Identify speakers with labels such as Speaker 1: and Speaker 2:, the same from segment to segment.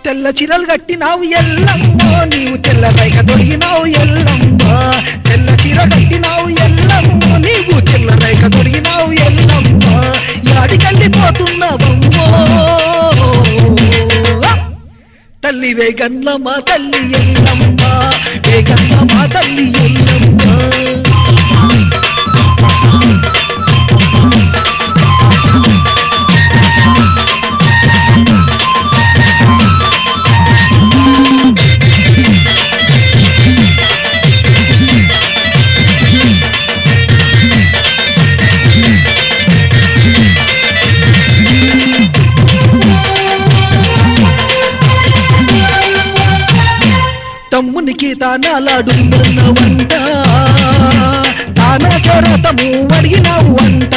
Speaker 1: తెల్ల చిరలు కట్టినావు ఎల్లమ్మో నీవు తెల్ల రైక దొరికినావు ఎల్లమ్మా తెల్ల చీర కట్టినావు ఎల్లమ్మో నీవు తెల్ల రైక దొరికినావు ఎల్లమ్మా యాడికెళ్ళిపోతున్నావమ్మో తల్లి వేగన్న మా తల్లి ఎల్లమ్మ వేగన్న మా తల్లి ఎల్లమ్మ తమ్మునికి తానాలాడు వంట తానా చోరతము అడిగినావు వంట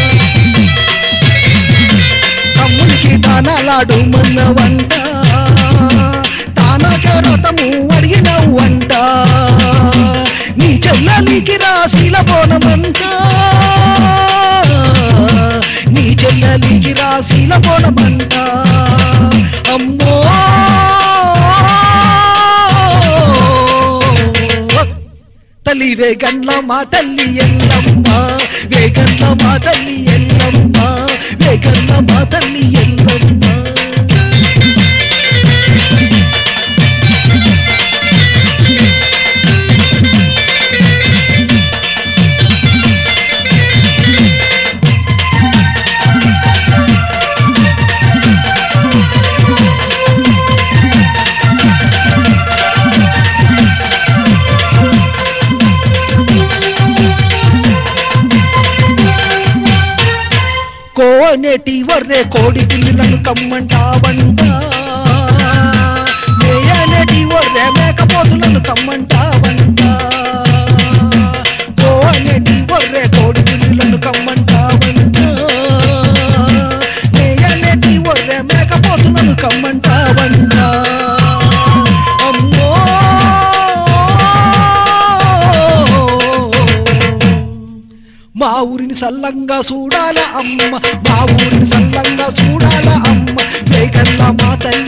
Speaker 1: తమ్మునికి తానాలాడు మన్న వంట తానా చోరతము అడిగినావు వంట నీ చెల్లలికి రాశీల బోనమంట నీ చెల్లలికి రాశీల బోనమంట అమ్మో తల్లి వేగన్ల మా తల్లి ఎల్లమ్మ వేగన్ల మా తల్లి ఎల్లమ్మ వేగన్ల మా తల్లి ఎల్లమ్మ కోనేటి వర్రే కోడి పిల్లులను కమ్మంటావంట మేయనేటి వర్రే మేకపోతులను కమ్మంటావంట కోనేటి వర్రే కోడి పిల్లులను కమ్మంటావంట మేయనేటి వర్రే మేకపోతులను కమ్మంటావంట అమ్మో మా ఊరిని సల్లంగా చూడాల అమ్మ మా ఊరిని సల్లంగా చూడాల అమ్మ వేగల్ల మా తల్లి